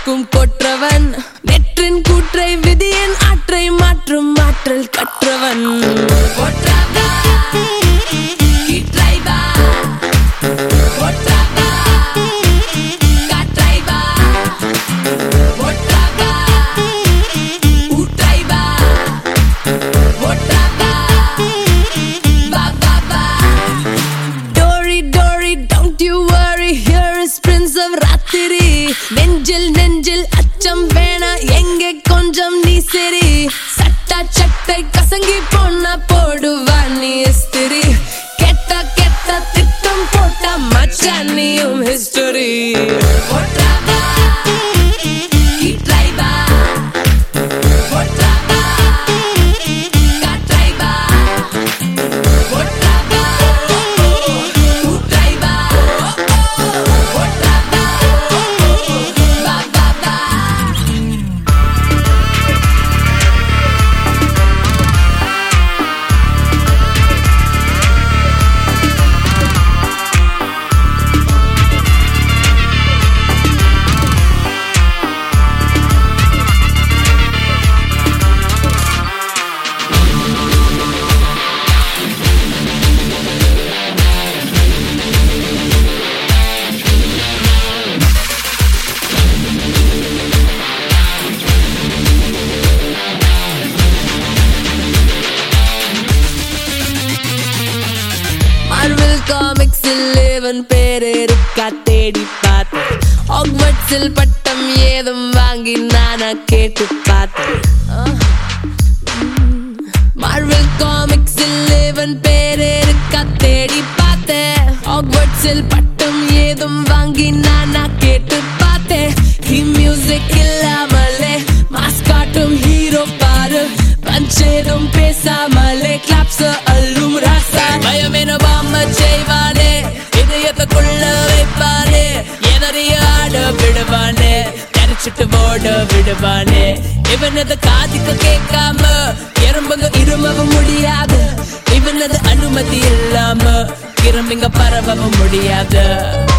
யாருக்கும் கொற்றவன் நெற்றின் கூற்றை விதியின் ஆற்றை மாற்றும் ஆற்றல் கற்றவன் கொற்றவா, கிட்ரைவா, கொற்றவா, காற்றைவா, கொற்றவா, ஊற்றைவா, கொற்றவா, வா, வா, வா. Dory, Dory, don't you worry. Here is Prince of Ratiri. நெஞ்சில் நெஞ்சில் அச்சம் வேணா எங்கே கொஞ்சம் நீ சரி சட்டா சட்டை கசங்கி போனா போடுவா நீ இஸ்திரி கெட்ட கெட்ட திட்டம் போட்டா மச்சான் நீயும் ஹிஸ்டரி ஒற்றாவா கிட்ரைவா ஒற்றாவா காற்றைவா ஒற்றாவா ஊற்றைவா ஒற்றாவா வா வா வா மார்வெல் காமிக்ஸில் இவன் பேரு இருக்கா தேடி பார்த்தேன் ஆக்வர்ட்ஸில் பட்டம் ஏதும் வாங்கி நானா கேட்டு பார்த்தேன் மார்வெல் காமிக்ஸில் இவன் பேரு இருக்கா தேடி பார்த்தேன் ஆக்வர்ட்ஸில் பட்டம் ஏதும் வாங்கி நானா கேட்டு பார்த்தேன் ஹி மியூசிக் இல்லாமலே மாஸ் காட்டும் ஹீரோ பாரு பஞ்சேதும் பேசாமலே கிளாப்ஸ் அல்லும் ராசா பயமென பாம்ம செய்வானே இதயத்தை கொள்ள வைப்பானே எதறிய ஆட விடுவானே கரைச்சிட்டு ஓட விடுவானே இவனது காதுக்கு கேட்காம எறும்புங்க இருமவும் முடியாது இவனது அனுமதி இல்லாம கிளம்பிங்க பரவவும் முடியாது